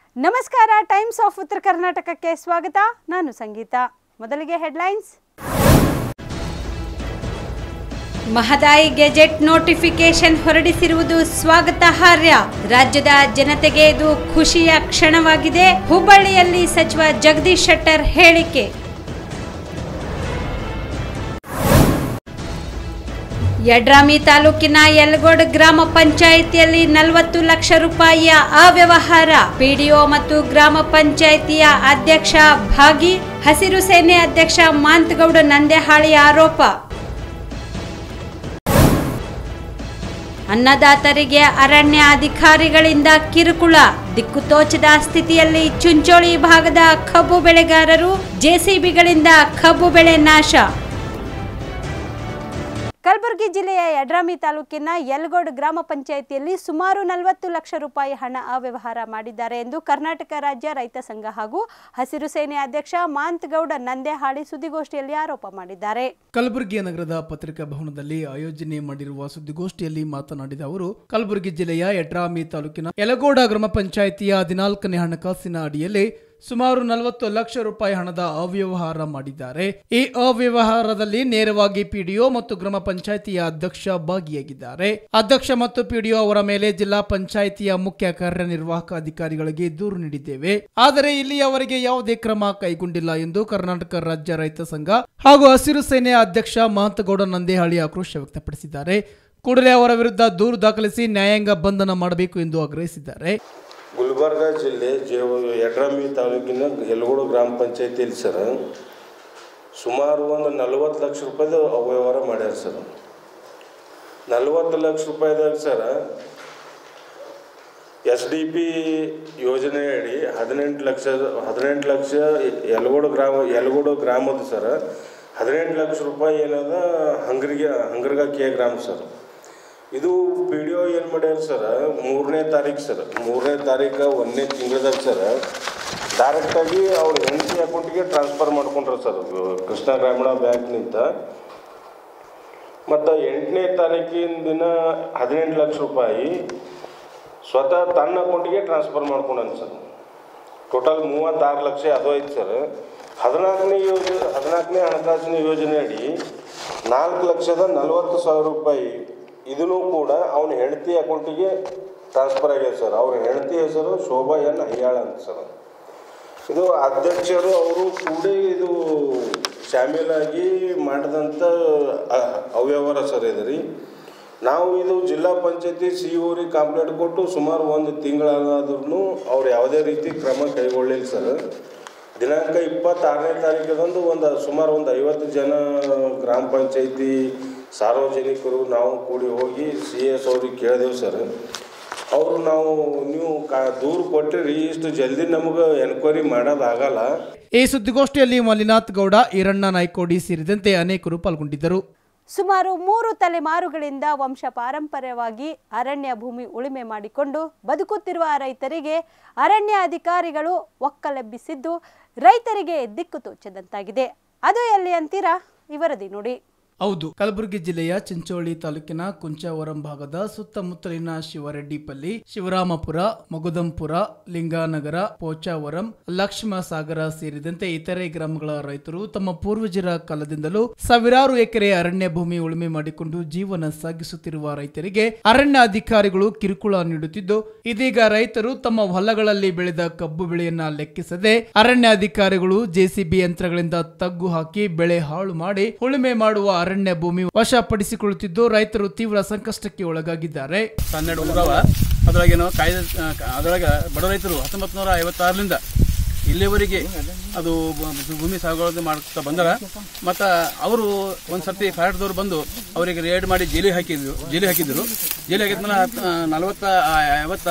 ನಮಸ್ಕಾರ times of ಉತ್ತರ ಕರ್ನಾಟಕಕ್ಕೆ ಸ್ವಾಗತ ನಾನು ಸಂಗೀತ ಮೊದಲಿಗೆ ಹೆಡ್ಲೈನ್ಸ್ ಮಹದಾಯಿ ಗೆಜೆಟ್ ನೋಟಿಫಿಕೇಶನ್ ಹೊರಡಿಸಿರುವುದು ಸ್ವಾಗತಾರ್ಹ ರಾಜ್ಯದ ಜನತೆಗೆ ಇದು ಖುಷಿಯ ಕ್ಷಣವಾಗಿದೆ ಹುಬ್ಬಳ್ಳಿಯಲ್ಲಿ ಸಚಿವ ಜಗದೀಶ್ ಶೆಟ್ಟರ್ ಹೇಳಿಕೆ ಯಡ್ರಾಮಿ ತಾಲೂಕಿನ ಯಲಗೋಡ್ ಗ್ರಾಮ ಪಂಚಾಯಿತಿಯಲ್ಲಿ ನಲವತ್ತು ಲಕ್ಷ ರೂಪಾಯಿಯ ಅವ್ಯವಹಾರ ಪಿಡಿಒ ಮತ್ತು ಗ್ರಾಮ ಪಂಚಾಯಿತಿಯ ಅಧ್ಯಕ್ಷ ಭಾಗಿ ಹಸಿರು ಸೇನೆ ಅಧ್ಯಕ್ಷ ಮಾಂತಗೌಡ ನಂದೆಹಾಳಿ ಆರೋಪ ಅನ್ನದಾತರಿಗೆ ಅರಣ್ಯ ಅಧಿಕಾರಿಗಳಿಂದ ಕಿರುಕುಳ ದಿಕ್ಕುತೋಚದ ಸ್ಥಿತಿಯಲ್ಲಿ ಚುಂಚೋಳಿ ಭಾಗದ ಕಬ್ಬು ಬೆಳೆಗಾರರು ಜೆಸಿಬಿಗಳಿಂದ ಕಬ್ಬು ಬೆಳೆ ನಾಶ ಕಲಬುರಗಿ ಜಿಲ್ಲೆಯ ಯಡ್ರಾಮಿ ತಾಲೂಕಿನ ಯಲಗೋಡ್ ಗ್ರಾಮ ಪಂಚಾಯಿತಿಯಲ್ಲಿ ಸುಮಾರು ನಲವತ್ತು ಲಕ್ಷ ರೂಪಾಯಿ ಹಣ ಅವ್ಯವಹಾರ ಮಾಡಿದ್ದಾರೆ ಎಂದು ಕರ್ನಾಟಕ ರಾಜ್ಯ ರೈತ ಸಂಘ ಹಾಗೂ ಹಸಿರು ಸೇನೆ ಅಧ್ಯಕ್ಷ ಮಾಂತಗೌಡ ನಂದೆಹಾಳಿ ಸುದ್ದಿಗೋಷ್ಠಿಯಲ್ಲಿ ಆರೋಪ ಮಾಡಿದ್ದಾರೆ ಕಲಬುರಗಿ ನಗರದ ಪತ್ರಿಕಾ ಭವನದಲ್ಲಿ ಆಯೋಜನೆ ಮಾಡಿರುವ ಸುದ್ದಿಗೋಷ್ಠಿಯಲ್ಲಿ ಮಾತನಾಡಿದ ಅವರು ಕಲಬುರಗಿ ಜಿಲ್ಲೆಯ ಯಡ್ರಾಮಿ ತಾಲೂಕಿನ ಯಲಗೋಡ ಗ್ರಾಮ ಪಂಚಾಯಿತಿಯ ಹದಿನಾಲ್ಕನೇ ಹಣಕಾಸಿನ ಅಡಿಯಲ್ಲಿ ಸುಮಾರು ನಲವತ್ತು ಲಕ್ಷ ರೂಪಾಯಿ ಹಣದ ಅವ್ಯವಹಾರ ಮಾಡಿದ್ದಾರೆ ಈ ಅವ್ಯವಹಾರದಲ್ಲಿ ನೇರವಾಗಿ ಪಿಡಿಒ ಮತ್ತು ಗ್ರಾಮ ಪಂಚಾಯಿತಿಯ ಅಧ್ಯಕ್ಷ ಭಾಗಿಯಾಗಿದ್ದಾರೆ ಅಧ್ಯಕ್ಷ ಮತ್ತು ಪಿಡಿಒ ಅವರ ಮೇಲೆ ಜಿಲ್ಲಾ ಪಂಚಾಯಿತಿಯ ಮುಖ್ಯ ಕಾರ್ಯನಿರ್ವಾಹಕ ಅಧಿಕಾರಿಗಳಿಗೆ ದೂರು ನೀಡಿದ್ದೇವೆ ಆದರೆ ಇಲ್ಲಿಯವರೆಗೆ ಯಾವುದೇ ಕ್ರಮ ಕೈಗೊಂಡಿಲ್ಲ ಎಂದು ಕರ್ನಾಟಕ ರಾಜ್ಯ ರೈತ ಸಂಘ ಹಾಗೂ ಹಸಿರು ಸೇನೆ ಅಧ್ಯಕ್ಷ ಮಹಂತಗೌಡ ನಂದೇಹಳ್ಳಿ ಆಕ್ರೋಶ ವ್ಯಕ್ತಪಡಿಸಿದ್ದಾರೆ ಕೂಡಲೇ ಅವರ ವಿರುದ್ಧ ದೂರು ದಾಖಲಿಸಿ ನ್ಯಾಯಾಂಗ ಬಂಧನ ಮಾಡಬೇಕು ಎಂದು ಆಗ್ರಹಿಸಿದ್ದಾರೆ ಗುಲ್ಬರ್ಗ ಜಿಲ್ಲೆ ಜೇವ ಯಡ್ರಾಮಿ ತಾಲೂಕಿನ ಯಲಗೋಡು ಗ್ರಾಮ ಪಂಚಾಯತಿಯಲ್ಲಿ ಸರ್ ಸುಮಾರು ಒಂದು ನಲ್ವತ್ತು ಲಕ್ಷ ರೂಪಾಯಿದು ಅವ್ಯವಹಾರ ಮಾಡ್ಯಾರ ಸರ್ ನಲ್ವತ್ತು ಲಕ್ಷ ರೂಪಾಯಿದಾಗ ಸರ್ ಎಸ್ ಡಿ ಪಿ ಯೋಜನೆ ಅಡಿ ಹದಿನೆಂಟು ಲಕ್ಷ ಹದಿನೆಂಟು ಲಕ್ಷ ಯಲಗೋಡು ಗ್ರಾಮ ಯಲಗೋಡು ಗ್ರಾಮದ ಸರ್ ಹದಿನೆಂಟು ಲಕ್ಷ ರೂಪಾಯಿ ಏನದ ಹಂಗರಿಗೆ ಹಂಗರ್ಗ ಕೆ ಗ್ರಾಮ ಸರ್ ಇದು ಪಿ ಡಿ ಒ ಏನು ಮಾಡ್ಯಾರ ಸರ್ ಮೂರನೇ ತಾರೀಕು ಸರ್ ಮೂರನೇ ತಾರೀಕು ಒಂದನೇ ತಿಂಗಳದಾಗ ಸರ್ ಡೈರೆಕ್ಟಾಗಿ ಅವ್ರ ಹೆಂಡತಿ ಅಕೌಂಟಿಗೆ ಟ್ರಾನ್ಸ್ಫರ್ ಮಾಡ್ಕೊಂಡ್ರು ಸರ್ ಕೃಷ್ಣ ಗ್ರಾಮೀಣ ಬ್ಯಾಂಕ್ನಿಂದ ಮತ್ತು ಎಂಟನೇ ತಾರೀಕಿನ ದಿನ ಹದಿನೆಂಟು ಲಕ್ಷ ರೂಪಾಯಿ ಸ್ವತಃ ತನ್ನ ಅಕೌಂಟಿಗೆ ಟ್ರಾನ್ಸ್ಫರ್ ಮಾಡ್ಕೊಂಡನ್ ಸರ್ ಟೋಟಲ್ ಮೂವತ್ತಾರು ಲಕ್ಷ ಅದು ಐತೆ ಸರ್ ಹದಿನಾಲ್ಕನೇ ಯೋಜನೆ ಹದಿನಾಲ್ಕನೇ ಹಣಕಾಸಿನ ಯೋಜನೆ ಅಡಿ ನಾಲ್ಕು ಲಕ್ಷದ ನಲವತ್ತು ಸಾವಿರ ರೂಪಾಯಿ ಇದನ್ನು ಕೂಡ ಅವನ ಹೆಂಡತಿ ಅಕೌಂಟಿಗೆ ಟ್ರಾನ್ಸ್ಫರ್ ಆಗ್ಯದ ಸರ್ ಅವ್ರ ಹೆಂಡತಿ ಹೆಸರು ಶೋಭಾ ಎನ್ ಹಯ್ಯಾಳ ಅಂತ ಸರ್ ಇದು ಅಧ್ಯಕ್ಷರು ಅವರು ಕೂಡ ಇದು ಶಾಮೀಲಾಗಿ ಮಾಡಿದಂಥ ಅ- ಅವ್ಯವಹಾರ ಸರ್ ಇದು ರೀ ನಾವು ಇದು ಜಿಲ್ಲಾ ಪಂಚಾಯತಿ ಸಿ ಅವ್ರಿಗೆ ಕಂಪ್ಲೇಂಟ್ ಕೊಟ್ಟು ಸುಮಾರು ಒಂದು ತಿಂಗಳಾದ್ರೂ ಅವ್ರು ಯಾವುದೇ ರೀತಿ ಕ್ರಮ ಕೈಗೊಳ್ಳಿಲ್ಲ ಸರ್ ದಿನಾಂಕ ಇಪ್ಪತ್ತಾರನೇ ತಾರೀಕದಂದು ಒಂದು ಸುಮಾರು ಒಂದು ಐವತ್ತು ಜನ ಗ್ರಾಮ ಪಂಚಾಯತಿ ಸಾರ್ವಜನಿಕರು ನಾವು ಕೂಡಿ ಹೋಗಿ ಸಿ ಎಸ್ ಅವ್ರಿಗೆ ಕೇಳಿದೆವು ಸರ್ ಅವರು ನಾವು ನೀವು ಕಾ ದೂರು ಕೊಟ್ಟಿರಿ ಇಷ್ಟು ಜಲ್ದಿ ನಮಗೆ ಎನ್ಕ್ವೈರಿ ಮಾಡೋದಾಗಲ್ಲ ಈ ಸುದ್ದಿಗೋಷ್ಠಿಯಲ್ಲಿ ಮಲ್ಲಿನಾಥ್ ಗೌಡ ಈರಣ್ಣ ನಾಯ್ಕೋಡಿ ಸೇರಿದಂತೆ ಅನೇಕರು ಪಾಲ್ಗೊಂಡಿದ್ದರು ಸುಮಾರು ಮೂರು ತಲೆಮಾರುಗಳಿಂದ ವಂಶ ಪಾರಂಪರ್ಯವಾಗಿ ಅರಣ್ಯ ಭೂಮಿ ಉಳುಮೆ ಮಾಡಿಕೊಂಡು ಬದುಕುತ್ತಿರುವ ರೈತರಿಗೆ ಅರಣ್ಯ ಅಧಿಕಾರಿಗಳು ಒಕ್ಕಲೆಬ್ಬಿಸಿದ್ದು ರೈತರಿಗೆ ದಿಕ್ಕು ತೋಚದಂತಾಗಿದೆ ಅದು ಎಲ್ಲಿ ಅಂತೀರಾ ಈ ವರದಿ ನೋಡಿ ಹೌದು ಕಲಬುರಗಿ ಜಿಲ್ಲೆಯ ಚಿಂಚೋಳಿ ತಾಲೂಕಿನ ಕುಂಚಾವರಂ ಭಾಗದ ಸುತ್ತಮುತ್ತಲಿನ ಶಿವರೆಡ್ಡಿಪಲ್ಲಿ ಶಿವರಾಮಪುರ ಮಗುದಂಪುರ ಲಿಂಗಾನಗರ ಪೋಚಾವರಂ ಲಕ್ಷ್ಮ ಸಾಗರ ಸೇರಿದಂತೆ ಇತರೆ ಗ್ರಾಮಗಳ ರೈತರು ತಮ್ಮ ಪೂರ್ವಜರ ಕಾಲದಿಂದಲೂ ಸಾವಿರಾರು ಎಕರೆ ಅರಣ್ಯ ಭೂಮಿ ಉಳುಮೆ ಮಾಡಿಕೊಂಡು ಜೀವನ ಸಾಗಿಸುತ್ತಿರುವ ರೈತರಿಗೆ ಅರಣ್ಯ ಅಧಿಕಾರಿಗಳು ಕಿರುಕುಳ ನೀಡುತ್ತಿದ್ದು ಇದೀಗ ರೈತರು ತಮ್ಮ ಹೊಲಗಳಲ್ಲಿ ಬೆಳೆದ ಕಬ್ಬು ಬೆಳೆಯನ್ನ ಲೆಕ್ಕಿಸದೆ ಅರಣ್ಯ ಅಧಿಕಾರಿಗಳು ಜೆಸಿಬಿ ಯಂತ್ರಗಳಿಂದ ತಗ್ಗು ಹಾಕಿ ಬೆಳೆ ಹಾಳು ಮಾಡಿ ಉಳುಮೆ ಮಾಡುವ ಅರಣ್ಯ ಭೂಮಿ ವಶಪಡಿಸಿಕೊಳ್ಳುತ್ತಿದ್ದು ರೈತರು ತೀವ್ರ ಸಂಕಷ್ಟಕ್ಕೆ ಒಳಗಾಗಿದ್ದಾರೆ ಹನ್ನೆರಡು ಊರವ ಅದ್ರಾಗೇನೋ ಕಾಯ್ದೆ ಅದರೊಳಗೆ ಬಡ ರೈತರು ಹತ್ತೊಂಬತ್ತು ನೂರ ಐವತ್ತಾರರಿಂದ ಇಲ್ಲಿವರೆಗೆ ಅದು ಬ- ಭೂಮಿ ಸಾಗುವಳಿ ಮಾಡ್ತಾ ಬಂದಾರ ಮತ್ತು ಅವರು ಒಂದು ಸರ್ತಿ ಫಾರೆಸ್ಟ್ದವ್ರು ಬಂದು ಅವರಿಗೆ ರೇಡ್ ಮಾಡಿ ಜೈಲಿಗೆ ಹಾಕಿದ್ರು ಜೈಲಿಗೆ ಹಾಕಿದ್ರು ಜೈಲಿಗೆ ಹಾಕಿದ್ಮೇಲೆ ಹತ್- ನಲವತ್ತ ಐವತ್ತ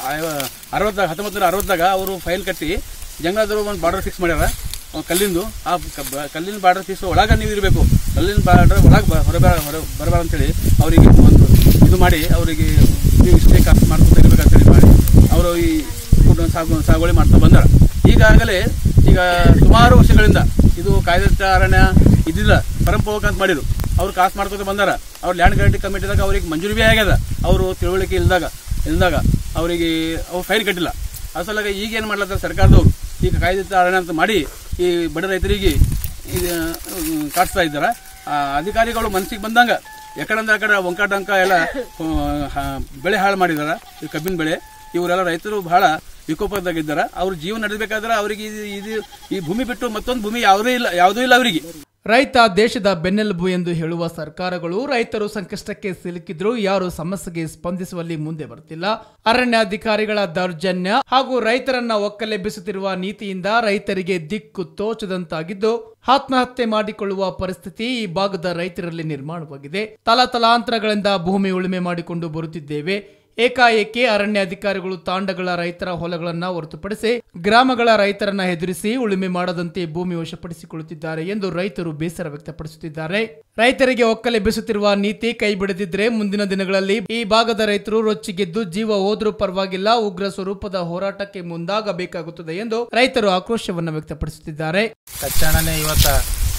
ಅರವತ್ತ ಹತ್ತೊಂಬತ್ತು ನೂರ ಅರವತ್ತಾಗ ಅವರು ಫೈಲ್ ಕಟ್ಟಿ ಜಂಗಲಾದವರು ಒಂದು ಬಾರ್ಡರ್ ಫಿಕ್ಸ್ ಮಾಡ್ಯಾರ ಅವ್ನ್ ಕಲ್ಲಿಂದು ಆ ಕ- ಬ- ಕಲ್ಲಿನ ಬಾರ್ಡರ್ ಫಿಕ್ಸ್ ಒಳಗೆ ನೀವು ಇರಬೇಕು ಕಲ್ಲಿನ ಬಾರ್ಡರ್ ಒಳಗೆ ಹೊರಬಾರ ಹೊರ ಬರಬಾರ ಅಂತೇಳಿ ಅವರಿಗೆ ಒಂದು ಇದು ಮಾಡಿ ಅವರಿಗೆ ನೀವು ಇಷ್ಟೇ ಖರ್ಚು ಮಾಡ್ಕೊತ ಇರ್ಬೇಕಂತೇಳಿ ಮಾಡಿ ಅವರು ಈ ಫುಡ್ ಸಾಗು ಸಾಗುವಳಿ ಮಾಡ್ತಾ ಬಂದಾರ ಈಗಾಗಲೇ ಈಗ ಸುಮಾರು ವರ್ಷಗಳಿಂದ ಇದು ಕಾಯ್ದೆ ಅರಣ್ಯ ಇದ್ದಿಲ್ಲ ಪರಂಪೋಕ್ ಅಂತ ಮಾಡಿರು ಅವ್ರು ಕಾಸು ಮಾಡ್ಕೊತ ಬಂದಾರ ಅವ್ರು ಲ್ಯಾಂಡ್ ಗ್ಯಾರಂಟಿ ಕಮಿಟಿದಾಗ ಅವ್ರಿಗೆ ಮಂಜೂರಿ ಬಿ ಆಗ್ಯದ ಅವರು ತಿಳುವಳಿಕೆ ಇಲ್ದಾಗ ಇಲ್ದಾಗ ಅವರಿಗೆ ಅವ್ರು ಫೈನ್ ಕಟ್ಟಿಲ್ಲ ಅದ್ರ ಸಲುವಾಗಿ ಈಗ ಏನು ಮಾಡ್ಲತ್ತಾರ ಸರ್ಕಾರದವ್ರು ಈಗ ಕಾಯ್ದೆ ಅರಣ್ಯ ಅಂತ ಮಾಡಿ ಈ ಬಡ ರೈತರಿಗೆ ಇದು ಹ್ಮ್, ಕಾಡ್ಸ್ತಾ ಇದ್ದಾರೆ ಆ ಅಧಿಕಾರಿಗಳು ಮನಸ್ಸಿಗೆ ಬಂದಂಗ ಎಕಡಂದ ಆ ಕಡೆ ಒಂಕ ಡಂಕ ಎಲ್ಲ ಆ, ಹ- ಬೆಳೆ ಹಾಳು ಮಾಡಿದಾರ ಈ ಕಬ್ಬಿನ ಬೆಳೆ ಇವರೆಲ್ಲ ರೈತರು ಬಹಳ ವಿಕೋಪದಾಗಿದ್ದಾರೆ ಅವ್ರ ಜೀವನ ನಡೆಸಬೇಕಾದ್ರೆ ಅವರಿಗೆ ಇದು ಇದು ಈ ಭೂಮಿ ಬಿಟ್ಟು ಮತ್ತೊಂದು ಭೂಮಿ ಯಾವುದೇ ಇಲ್ಲ ಯಾವುದೂ ಇಲ್ಲ ಅವರಿಗೆ ರೈತ ದೇಶದ ಬೆನ್ನೆಲುಬು ಎಂದು ಹೇಳುವ ಸರ್ಕಾರಗಳು ರೈತರು ಸಂಕಷ್ಟಕ್ಕೆ ಸಿಲುಕಿದ್ರು ಯಾರು ಸಮಸ್ಯೆಗೆ ಸ್ಪಂದಿಸುವಲ್ಲಿ ಮುಂದೆ ಬರ್ತಿಲ್ಲ ಅರಣ್ಯಾಧಿಕಾರಿಗಳ ದೌರ್ಜನ್ಯ ಹಾಗೂ ರೈತರನ್ನ ಒಕ್ಕಲೆಬ್ಬಿಸುತ್ತಿರುವ ನೀತಿಯಿಂದ ರೈತರಿಗೆ ದಿಕ್ಕು ತೋಚದಂತಾಗಿದ್ದು ಆತ್ಮಹತ್ಯೆ ಮಾಡಿಕೊಳ್ಳುವ ಪರಿಸ್ಥಿತಿ ಈ ಭಾಗದ ರೈತರಲ್ಲಿ ನಿರ್ಮಾಣವಾಗಿದೆ ತಲತಲಾಂತರಗಳಿಂದ ಭೂಮಿ ಉಳುಮೆ ಮಾಡಿಕೊಂಡು ಬರುತ್ತಿದ್ದೇವೆ ಏಕಾಏಕಿ ಅರಣ್ಯ ಅಧಿಕಾರಿಗಳು ತಾಂಡಗಳ ರೈತರ ಹೊಲಗಳನ್ನ ಹೊರತುಪಡಿಸಿ ಗ್ರಾಮಗಳ ರೈತರನ್ನ ಹೆದರಿಸಿ ಉಳುಮೆ ಮಾಡದಂತೆ ಭೂಮಿ ವಶಪಡಿಸಿಕೊಳ್ಳುತ್ತಿದ್ದಾರೆ ಎಂದು ರೈತರು ಬೇಸರ ವ್ಯಕ್ತಪಡಿಸುತ್ತಿದ್ದಾರೆ ರೈತರಿಗೆ ಒಕ್ಕಲೆಬ್ಬಿಸುತ್ತಿರುವ ನೀತಿ ಕೈ ಬಿಡದಿದ್ರೆ ಮುಂದಿನ ದಿನಗಳಲ್ಲಿ ಈ ಭಾಗದ ರೈತರು ರೊಚ್ಚಿಗೆದ್ದು ಜೀವ ಹೋದ್ರೂ ಪರವಾಗಿಲ್ಲ ಉಗ್ರ ಸ್ವರೂಪದ ಹೋರಾಟಕ್ಕೆ ಮುಂದಾಗಬೇಕಾಗುತ್ತದೆ ಎಂದು ರೈತರು ಆಕ್ರೋಶವನ್ನು ವ್ಯಕ್ತಪಡಿಸುತ್ತಿದ್ದಾರೆ ತಕ್ಷಣವೇ ಇವತ್ತು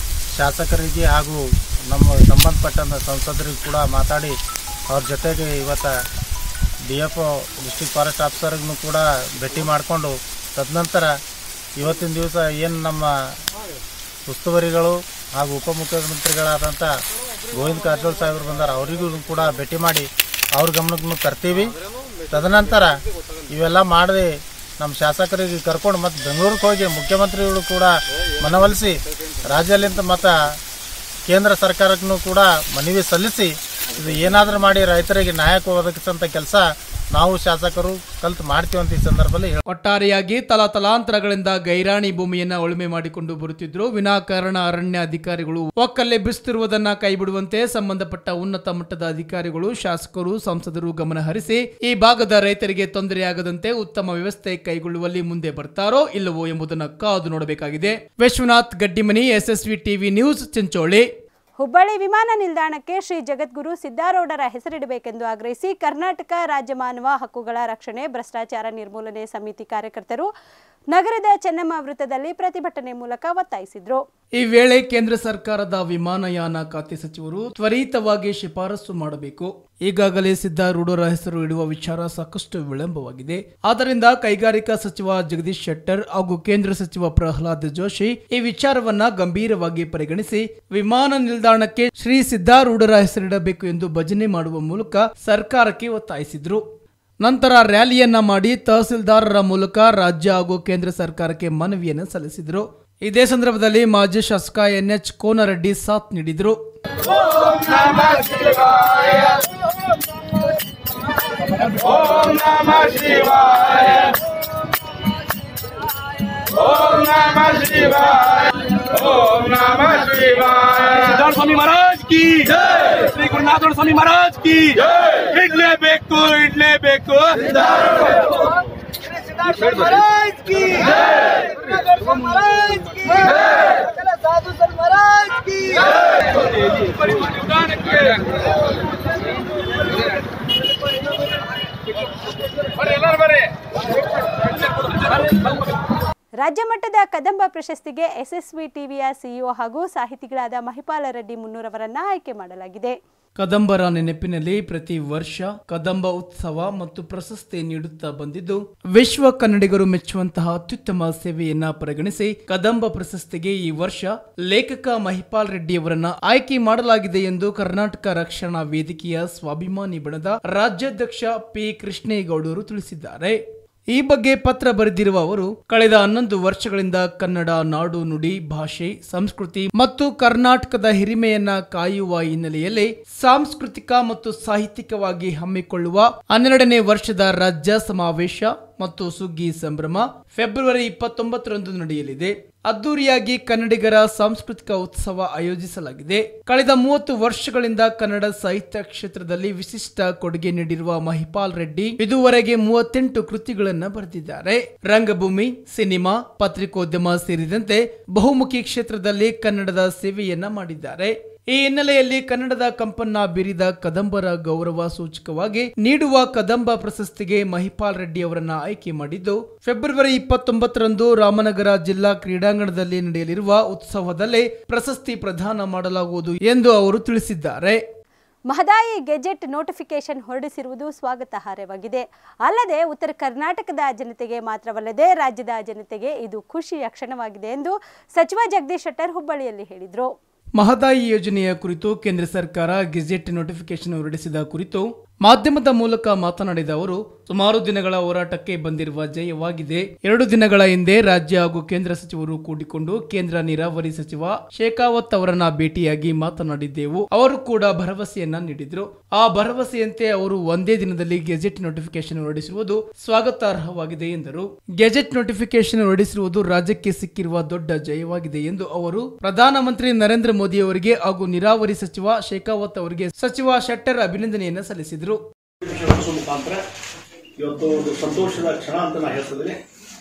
ಶಾಸಕರಿಗೆ ಹಾಗೂ ನಮ್ಮ ಸಂಬಂಧಪಟ್ಟಂಥ ಸಂಸದರಿಗೆ ಕೂಡ ಮಾತಾಡಿ ಅವ್ರ ಜೊತೆಗೆ ಇವತ್ತು D F O district forest ಆಫೀಸರ್ಗೂ ಕೂಡ ಭೇಟಿ ಮಾಡಿಕೊಂಡು ತದನಂತರ ಇವತ್ತಿನ ದಿವಸ ಏನು ನಮ್ಮ ಉಸ್ತುವಾರಿಗಳು ಹಾಗೂ ಉಪಮುಖ್ಯಮಂತ್ರಿಗಳಾದಂಥ ಗೋವಿಂದ ಕಾರಜೋಳ ಸಾಹೇಬರು ಬಂದಾರ ಅವರಿಗೂ ಕೂಡ ಭೇಟಿ ಮಾಡಿ ಅವ್ರ ಗಮನಕ್ಕೂ ತರ್ತೀವಿ ತದನಂತರ ಇವೆಲ್ಲ ಮಾಡದೆ ನಮ್ಮ ಶಾಸಕರಿಗೆ ಕರ್ಕೊಂಡು ಮತ್ತು ಬೆಂಗಳೂರಿಗೆ ಹೋಗಿ ಮುಖ್ಯಮಂತ್ರಿಗಳು ಕೂಡ ಮನವೊಲಿಸಿ ರಾಜ್ಯದಲ್ಲಿಂದ ಮತ್ತು ಕೇಂದ್ರ ಸರ್ಕಾರಕ್ಕೂ ಕೂಡ ಮನವಿ ಸಲ್ಲಿಸಿ ಇದು ಏನಾದರೂ ಮಾಡಿ ರೈತರಿಗೆ ನ್ಯಾಯ ಒದಗಿಸಂಥ ಕೆಲಸ ನಾವು ಶಾಸಕರು ಕಲ್ತು ಮಾಡ್ತೀವಿ ಅಂತ ಈ ಸಂದರ್ಭದಲ್ಲಿ ಹೇಳ್- ಒಟ್ಟಾರೆಯಾಗಿ ತಲಾತಲಾಂತರಗಳಿಂದ ಗೈರಾಣಿ ಭೂಮಿಯನ್ನ ಉಳುಮೆ ಮಾಡಿಕೊಂಡು ಬರುತ್ತಿದ್ರು ವಿನಾಕಾರಣ ಅರಣ್ಯ ಅಧಿಕಾರಿಗಳು ಒಕ್ಕಲೆಬ್ಬಿಸುತ್ತಿರುವುದನ್ನ ಕೈಬಿಡುವಂತೆ ಸಂಬಂಧಪಟ್ಟ ಉನ್ನತ ಮಟ್ಟದ ಅಧಿಕಾರಿಗಳು ಶಾಸಕರು ಸಂಸದರು ಗಮನ ಹರಿಸಿ ಈ ಭಾಗದ ರೈತರಿಗೆ ತೊಂದರೆಯಾಗದಂತೆ ಉತ್ತಮ ವ್ಯವಸ್ಥೆ ಕೈಗೊಳ್ಳುವಲ್ಲಿ ಮುಂದೆ ಬರ್ತಾರೋ ಇಲ್ಲವೋ ಎಂಬುದನ್ನು ಕಾದು ನೋಡಬೇಕಾಗಿದೆ Vishwanath Gaddimani SSV TV news Chincholi Hubballi ವಿಮಾನ ನಿಲ್ದಾಣಕ್ಕೆ ಶ್ರೀ ಜಗದ್ಗುರು ಸಿದ್ದಾರೂಢರ ಹೆಸರಿಡಬೇಕೆಂದು ಆಗ್ರಹಿಸಿ ಕರ್ನಾಟಕ ರಾಜ್ಯ ಮಾನವ ಹಕ್ಕುಗಳ ರಕ್ಷಣೆ ಭ್ರಷ್ಟಾಚಾರ ನಿರ್ಮೂಲನೆ ಸಮಿತಿ ಕಾರ್ಯಕರ್ತರು ನಗರದ ಚೆನ್ನಮ್ಮ ವೃತ್ತದಲ್ಲಿ ಪ್ರತಿಭಟನೆ ಮೂಲಕ ಒತ್ತಾಯಿಸಿದ್ರು ಈ ವೇಳೆ ಕೇಂದ್ರ ಸರ್ಕಾರದ ವಿಮಾನಯಾನ ಖಾತೆ ಸಚಿವರು ತ್ವರಿತವಾಗಿ ಶಿಫಾರಸು ಮಾಡಬೇಕು ಈಗಾಗಲೇ ಸಿದ್ದಾರೂಢರ ಹೆಸರು ಇಡುವ ವಿಚಾರ ಸಾಕಷ್ಟು ವಿಳಂಬವಾಗಿದೆ ಆದ್ದರಿಂದ ಕೈಗಾರಿಕಾ ಸಚಿವ ಜಗದೀಶ್ ಶೆಟ್ಟರ್ ಹಾಗೂ ಕೇಂದ್ರ ಸಚಿವ ಪ್ರಹ್ಲಾದ್ ಜೋಶಿ ಈ ವಿಚಾರವನ್ನ ಗಂಭೀರವಾಗಿ ಪರಿಗಣಿಸಿ ವಿಮಾನ ನಿಲ್ದಾಣಕ್ಕೆ ಶ್ರೀ ಸಿದ್ದಾರೂಢರ ಹೆಸರಿಡಬೇಕು ಎಂದು ಭಜನೆ ಮಾಡುವ ಮೂಲಕ ಸರ್ಕಾರಕ್ಕೆ ಒತ್ತಾಯಿಸಿದ್ರು ನಂತರ ರ್ಯಾಲಿಯನ್ನ ಮಾಡಿ ತಹಸೀಲ್ದಾರರ ಮೂಲಕ ರಾಜ್ಯ ಹಾಗೂ ಕೇಂದ್ರ ಸರ್ಕಾರಕ್ಕೆ ಮನವಿಯನ್ನು ಸಲ್ಲಿಸಿದರು ಇದೇ ಸಂದರ್ಭದಲ್ಲಿ ಮಾಜಿ ಶಾಸಕ ಎನ್ಎಚ್ ಕೋನರೆಡ್ಡಿ ಸಾಥ್ ನೀಡಿದರು ಸಿದ್ಧಾರ್ಥ ಸ್ವಾಮಿ ಮಹಾರಾಜ್ ಕಿ ಶ್ರೀ ಗುರುನಾಥ ಸ್ವಾಮಿ ಮಹಾರಾಜ್ ಕಿ ಇಡ್ಲೇಬೇಕು ಇಡ್ಲೇಬೇಕು ರಾಜ್ಯ ಮಟ್ಟದ ಕದಂಬ ಪ್ರಶಸ್ತಿಗೆ ಎಸ್ಎಸ್ವಿ ಟಿವಿಯ ಸಿಇಒ ಹಾಗೂ ಸಾಹಿತಿಗಳಾದ ಮಹಿಪಾಲ ರೆಡ್ಡಿ ಮುನ್ನೂರವರನ್ನ ಆಯ್ಕೆ ಮಾಡಲಾಗಿದೆ ಕದಂಬರ ನೆನಪಿನಲ್ಲಿ ಪ್ರತಿ ವರ್ಷ ಕದಂಬ ಉತ್ಸವ ಮತ್ತು ಪ್ರಶಸ್ತಿ ನೀಡುತ್ತಾ ಬಂದಿದ್ದು ವಿಶ್ವ ಕನ್ನಡಿಗರು ಮೆಚ್ಚುವಂತಹ ಅತ್ಯುತ್ತಮ ಸೇವೆಯನ್ನ ಪರಿಗಣಿಸಿ ಕದಂಬ ಪ್ರಶಸ್ತಿಗೆ ಈ ವರ್ಷ ಲೇಖಕ ಮಹಿಪಾಲ್ ರೆಡ್ಡಿಯವರನ್ನ ಆಯ್ಕೆ ಮಾಡಲಾಗಿದೆ ಎಂದು ಕರ್ನಾಟಕ ರಕ್ಷಣಾ ವೇದಿಕೆಯ ಸ್ವಾಭಿಮಾನಿ ಬಣದ ರಾಜ್ಯಾಧ್ಯಕ್ಷ ಪಿ ಕೃಷ್ಣೇಗೌಡರು ತಿಳಿಸಿದ್ದಾರೆ ಈ ಬಗ್ಗೆ ಪತ್ರ ಬರೆದಿರುವ ಅವರು ಕಳೆದ ಹನ್ನೊಂದು ವರ್ಷಗಳಿಂದ ಕನ್ನಡ ನಾಡು ನುಡಿ ಭಾಷೆ ಸಂಸ್ಕೃತಿ ಮತ್ತು ಕರ್ನಾಟಕದ ಹಿರಿಮೆಯನ್ನ ಕಾಯುವ ಹಿನ್ನೆಲೆಯಲ್ಲಿ ಸಾಂಸ್ಕೃತಿಕ ಮತ್ತು ಸಾಹಿತ್ಯಿಕವಾಗಿ ಹಮ್ಮಿಕೊಳ್ಳುವ ಹನ್ನೆರಡನೇ ವರ್ಷದ ರಾಜ್ಯ ಸಮಾವೇಶ ಮತ್ತು ಸುಗ್ಗಿ ಸಂಭ್ರಮ ಫೆಬ್ರವರಿ ಇಪ್ಪತ್ತೊಂಬತ್ತರಂದು ನಡೆಯಲಿದೆ ಅದ್ದೂರಿಯಾಗಿ ಕನ್ನಡಿಗರ ಸಾಂಸ್ಕೃತಿಕ ಉತ್ಸವ ಆಯೋಜಿಸಲಾಗಿದೆ ಕಳೆದ ಮೂವತ್ತು ವರ್ಷಗಳಿಂದ ಕನ್ನಡ ಸಾಹಿತ್ಯ ಕ್ಷೇತ್ರದಲ್ಲಿ ವಿಶಿಷ್ಟ ಕೊಡುಗೆ ನೀಡಿರುವ ಮಹಿಪಾಲ್ ರೆಡ್ಡಿ ಇದುವರೆಗೆ ಮೂವತ್ತೆಂಟು ಕೃತಿಗಳನ್ನ ಬರೆದಿದ್ದಾರೆ ರಂಗಭೂಮಿ ಸಿನಿಮಾ ಪತ್ರಿಕೋದ್ಯಮ ಸೇರಿದಂತೆ ಬಹುಮುಖಿ ಕ್ಷೇತ್ರದಲ್ಲಿ ಕನ್ನಡದ ಸೇವೆಯನ್ನ ಮಾಡಿದ್ದಾರೆ ಈ ಹಿನ್ನೆಲೆಯಲ್ಲಿ ಕನ್ನಡದ ಕಂಪನ್ನ ಬೀರಿದ ಕದಂಬರ ಗೌರವ ಸೂಚಕವಾಗಿ ನೀಡುವ ಕದಂಬ ಪ್ರಶಸ್ತಿಗೆ ಮಹಿಪಾಲ್ ರೆಡ್ಡಿ ಅವರನ್ನ ಆಯ್ಕೆ ಮಾಡಿದ್ದು ಫೆಬ್ರವರಿ ಇಪ್ಪತ್ತೊಂಬತ್ತರಂದು ರಾಮನಗರ ಜಿಲ್ಲಾ ಕ್ರೀಡಾಂಗಣದಲ್ಲಿ ನಡೆಯಲಿರುವ ಉತ್ಸವದಲ್ಲೇ ಪ್ರಶಸ್ತಿ ಪ್ರದಾನ ಮಾಡಲಾಗುವುದು ಎಂದು ಅವರು ತಿಳಿಸಿದ್ದಾರೆ ಮಹದಾಯಿ ಗೆಜೆಟ್ ನೋಟಿಫಿಕೇಶನ್ ಹೊರಡಿಸಿರುವುದು ಸ್ವಾಗತಾರ್ಹವಾಗಿದೆ ಅಲ್ಲದೆ ಉತ್ತರ ಕರ್ನಾಟಕದ ಜನತೆಗೆ ಮಾತ್ರವಲ್ಲದೆ ರಾಜ್ಯದ ಜನತೆಗೆ ಇದು ಖುಷಿಯ ಕ್ಷಣವಾಗಿದೆ ಎಂದು ಸಚಿವ ಜಗದೀಶ್ ಶೆಟ್ಟರ್ ಹುಬ್ಬಳ್ಳಿಯಲ್ಲಿ ಹೇಳಿದರು ಮಹದಾಯಿ ಯೋಜನೆಯ ಕುರಿತು ಕೇಂದ್ರ ಸರ್ಕಾರ ಗೆಜೆಟ್ ನೋಟಿಫಿಕೇಶನ್ ಹೊರಡಿಸಿದ ಕುರಿತು ಮಾಧ್ಯಮದ ಮೂಲಕ ಮಾತನಾಡಿದ ಅವರು ಸುಮಾರು ದಿನಗಳ ಹೋರಾಟಕ್ಕೆ ಬಂದಿರುವ ಜಯವಾಗಿದೆ ಎರಡು ದಿನಗಳ ಹಿಂದೆ ರಾಜ್ಯ ಹಾಗೂ ಕೇಂದ್ರ ಸಚಿವರು ಕೂಡಿಕೊಂಡು ಕೇಂದ್ರ ನೀರಾವರಿ ಸಚಿವ ಶೇಖಾವತ್ ಅವರನ್ನ ಭೇಟಿಯಾಗಿ ಮಾತನಾಡಿದ್ದೆವು ಅವರು ಕೂಡ ಭರವಸೆಯನ್ನ ನೀಡಿದ್ರು ಆ ಭರವಸೆಯಂತೆ ಅವರು ಒಂದೇ ದಿನದಲ್ಲಿ ಗೆಜೆಟ್ ನೋಟಿಫಿಕೇಶನ್ ಹೊರಡಿಸಿರುವುದು ಸ್ವಾಗತಾರ್ಹವಾಗಿದೆ ಎಂದರು ಗೆಜೆಟ್ ನೋಟಿಫಿಕೇಶನ್ ಹೊರಡಿಸಿರುವುದು ರಾಜ್ಯಕ್ಕೆ ಸಿಕ್ಕಿರುವ ದೊಡ್ಡ ಜಯವಾಗಿದೆ ಎಂದು ಅವರು ಪ್ರಧಾನಮಂತ್ರಿ ನರೇಂದ್ರ ಮೋದಿ ಅವರಿಗೆ ಹಾಗೂ ನೀರಾವರಿ ಸಚಿವ ಶೇಖಾವತ್ ಅವರಿಗೆ ಸಚಿವ ಶೆಟ್ಟರ್ ಅಭಿನಂದನೆಯನ್ನು ಸಲ್ಲಿಸಿದರು ನಡೆಸುವ ಮುಖಾಂತರ ಇವತ್ತು ಒಂದು ಸಂತೋಷದ ಕ್ಷಣ ಅಂತ ನಾನು ಹೇಳ್ತಿದ್ದೀನಿ